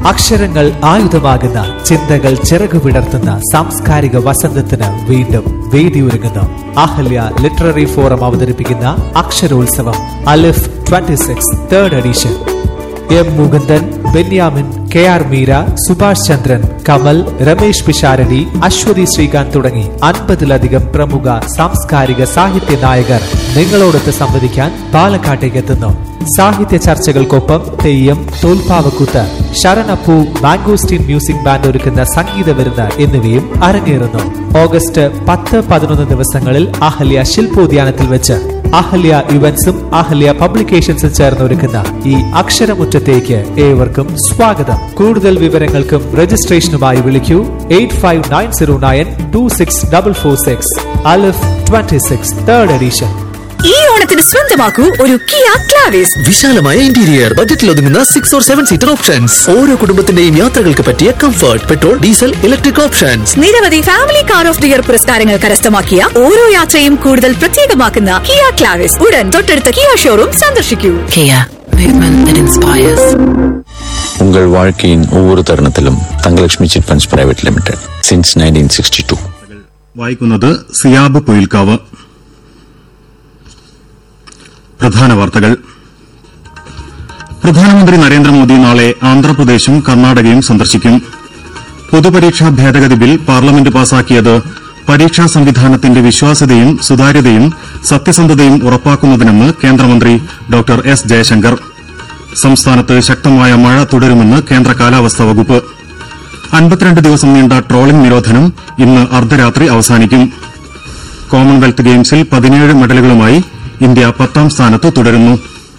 അക്ഷരങ്ങൾ ആയുധമാകുന്ന ചിന്തകൾ ചിറകു വിടർത്തുന്ന സാംസ്കാരിക വസന്തത്തിന് വീണ്ടും വേദിയൊരുങ്ങുന്നു അഹല്യ ലിറ്റററി ഫോറം അവതരിപ്പിക്കുന്ന അക്ഷരോത്സവം Alif 26 six third edition M Mukundan Benyamin K R Meera Subhash Chandran Kamal Ramesh Pisharody Aswathy Sreekanth തുടങ്ങി അൻപതിലധികം പ്രമുഖ സാംസ്കാരിക സാഹിത്യ നായകർ നിങ്ങളോടൊത്ത് സംവദിക്കാൻ പാലക്കാട്ടേക്ക് എത്തുന്നു സാഹിത്യ ചർച്ചകൾക്കൊപ്പം തെയ്യം തോൽപ്പാവക്കൂത്ത് ശരണപ്പൂ മാംഗോസ്റ്റീൻ മ്യൂസിക് ബാൻഡ് ഒരുക്കുന്ന സംഗീത വിരുന്ന് എന്നിവയും അരങ്ങേറുന്നു ഓഗസ്റ്റ് പത്ത് പതിനൊന്ന് ദിവസങ്ങളിൽ അഹല്യ ശില്പോദ്യാനത്തിൽ വെച്ച് അഹല്യ ഇവന്റ്സും അഹല്യ പബ്ലിക്കേഷൻസും ചേർന്ന് ഒരുക്കുന്ന ഈ അക്ഷരമുറ്റത്തേക്ക് ഏവർക്കും സ്വാഗതം കൂടുതൽ വിവരങ്ങൾക്കും രജിസ്ട്രേഷനുമായി വിളിക്കൂ eight five nine zero nine two six double four six Alif twenty six third edition ഈ ഓണത്തിന് സ്വന്തമാക്കൂ ഒരു കിയ ക്ലാവിസ് വിശാലമായ ഇന്റീരിയർ ബജറ്റിൽ ഒതുങ്ങുന്ന six or seven seater options ഓരോ കുടുംബത്തിന്റെയും യാത്രകൾക്ക് പറ്റിയ comfort petrol diesel electric options നിരവധി family car of the year പുരസ്കാരങ്ങൾ കരസ്ഥമാക്കിയ ഓരോ യാത്രയും കൂടുതൽ പ്രത്യേകമാക്കുന്ന കിയ ക്ലാവിസ് ഉടൻ തൊട്ടടുത്ത കിയ ഷോറൂം സന്ദർശിക്കൂ Kia, movement that inspires. உங்கள் வாழ்க்கையின் ஒவ்வொரு தருணத்திலும் Thangalakshmi chit funds private limited since nineteen sixty two വായിക്കുന്നത് സിയാബ് പൊയിൽക്കാവ് പ്രധാന വാർത്തകൾ പ്രധാനമന്ത്രി നരേന്ദ്രമോദി നാളെ ആന്ധ്രാപ്രദേശും കർണാടകയും സന്ദർശിക്കും പൊതുപരീക്ഷാ ഭേദഗതി ബിൽ പാർലമെന്റ് പാസാക്കിയത് പരീക്ഷാ സംവിധാനത്തിന്റെ വിശ്വാസ്യതയും സുതാര്യതയും സത്യസന്ധതയും ഉറപ്പാക്കുന്നതിനെന്ന് കേന്ദ്രമന്ത്രി ഡോക്ടർ എസ് ജയശങ്കർ സംസ്ഥാനത്ത് ശക്തമായ മഴ തുടരുമെന്ന് കേന്ദ്ര കാലാവസ്ഥാ വകുപ്പ് അൻപത്തിരണ്ട് ദിവസം നീണ്ട ട്രോളിംഗ് നിരോധനം ഇന്ന് അർദ്ധരാത്രി അവസാനിക്കും കോമൺവെൽത്ത് ഗെയിംസിൽ പതിനേഴ് മെഡലുകളുമായി ഇന്ത്യ പത്താം സ്ഥാനത്ത് തുടരുന്നു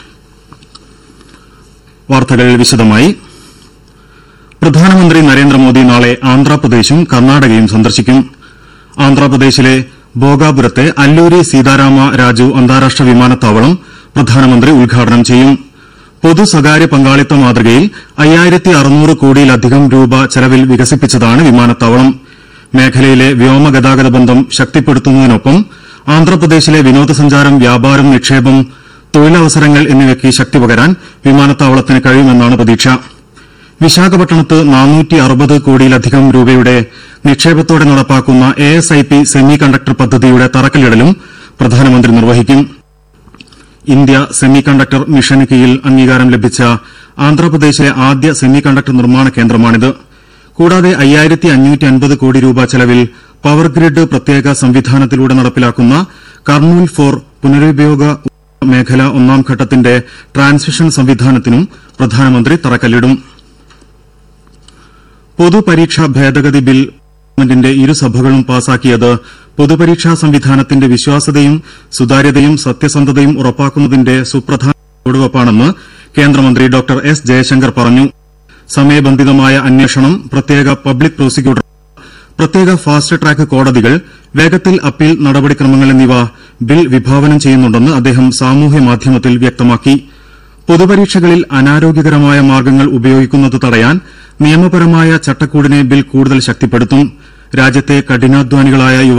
വാർത്തകൾ വിശദമായി പ്രധാനമന്ത്രി നരേന്ദ്രമോദി നാളെ ആന്ധ്രാപ്രദേശും കർണാടകയും സന്ദർശിക്കും ആന്ധ്രാപ്രദേശിലെ ഭോഗാപുരത്തെ അല്ലൂരി സീതാരാമ രാജു അന്താരാഷ്ട്ര വിമാനത്താവളം പ്രധാനമന്ത്രി ഉദ്ഘാടനം ചെയ്യും പൊതു സ്വകാര്യ പങ്കാളിത്ത മാതൃകയിൽ അയ്യായിരത്തി അറുന്നൂറ് കോടിയിലധികം രൂപ ചെലവിൽ വികസിപ്പിച്ചതാണ് വിമാനത്താവളം മേഖലയിലെ വ്യോമഗതാഗത ബന്ധം ശക്തിപ്പെടുത്തുന്നതിനൊപ്പം ആന്ധ്രാപ്രദേശിലെ വിനോദസഞ്ചാരം വ്യാപാരം നിക്ഷേപം തൊഴിലവസരങ്ങൾ എന്നിവയ്ക്ക് ശക്തി പകരാൻ വിമാനത്താവളത്തിന് കഴിയുമെന്നാണ് പ്രതീക്ഷ വിശാഖപട്ടണത്ത് നാനൂറ്റി അറുപത് കോടിയിലധികം രൂപയുടെ നിക്ഷേപത്തോടെ നടപ്പാക്കുന്ന A S I P semiconductor പദ്ധതിയുടെ തറക്കല്ലിടലും പ്രധാനമന്ത്രി നിർവഹിക്കും ഇന്ത്യ സെമി കണ്ടക്ടർ മിഷന് കീഴിൽ അംഗീകാരം ലഭിച്ച ആന്ധ്രാപ്രദേശിലെ ആദ്യ സെമി കണ്ടക്ടർ നിർമ്മാണ കേന്ദ്രമാണിത് കൂടാതെ അയ്യായിരത്തി അഞ്ഞൂറ്റി അൻപത് കോടി രൂപ ചെലവിൽ പവർ ഗ്രിഡ് പ്രത്യേക സംവിധാനത്തിലൂടെ നടപ്പിലാക്കുന്ന കർണൂൽ ഫോർ പുനരുപയോഗ മേഖല ഒന്നാം ഘട്ടത്തിന്റെ ട്രാൻസിഷൻ സംവിധാനത്തിനും പ്രധാനമന്ത്രി തറക്കല്ലിടും പൊതുപരീക്ഷാ ഭേദഗതി ബിൽ പാർലമെന്റിന്റെ ഇരുസഭകളും പാസാക്കിയത് പൊതുപരീക്ഷാ സംവിധാനത്തിന്റെ വിശ്വാസ്യതയും സുതാര്യതയും സത്യസന്ധതയും ഉറപ്പാക്കുന്നതിന്റെ സുപ്രധാന ചുവടുവയ്പ്പാണെന്ന് കേന്ദ്രമന്ത്രി ഡോക്ടർ എസ് ജയശങ്കർ പറഞ്ഞു സമയബന്ധിതമായ അന്വേഷണം പ്രത്യേക പബ്ലിക് പ്രോസിക്യൂട്ടർ പ്രത്യേക ഫാസ്റ്റ് ട്രാക്ക് കോടതികൾ വേഗത്തിൽ അപ്പീൽ നടപടിക്രമങ്ങൾ എന്നിവ ബിൽ വിഭാവനം ചെയ്യുന്നുണ്ടെന്ന് അദ്ദേഹം സാമൂഹ്യ മാധ്യമത്തിൽ വ്യക്തമാക്കി പൊതുപരീക്ഷകളിൽ അനാരോഗ്യകരമായ മാർഗ്ഗങ്ങൾ ഉപയോഗിക്കുന്നത് തടയാൻ നിയമപരമായ ചട്ടക്കൂടിനെ ബിൽ കൂടുതൽ ശക്തിപ്പെടുത്തും രാജ്യത്തെ കഠിനാധ്വാനികളായ യുവ